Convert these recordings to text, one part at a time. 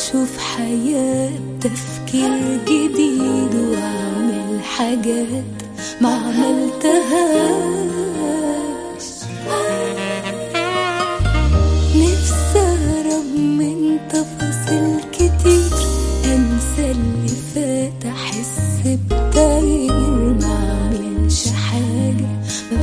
واشوف حياة تفكير جديد واعمل حاجات ما عملتهاش نفسي اهرب من تفاصيل كتير انسى اللي فات احس بتغيير ما اعملش حاجة ما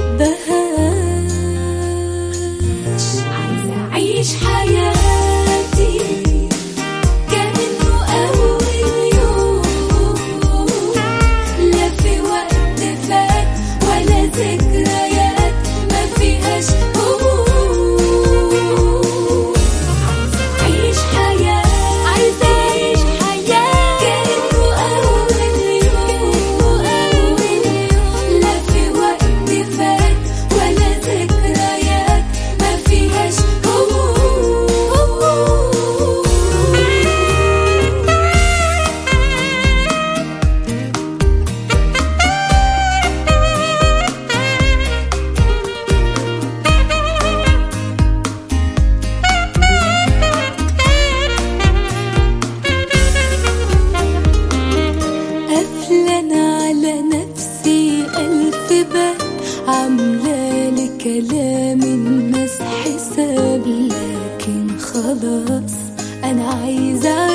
بحبهاش عايزة اعيش حياتي كأنه أول يوم لا في وقت فات ولا ذكريات ما فيهاش هموم عايزة أعيش حياة عايزة أعيش حياة كأنه أول يوم أول يوم لا في وقت فات ولا ذكريات ما فيهاش هموم قافلة على نفسي ألف باب عاملة لكلام الناس حساب لكن خلاص أنا عايزة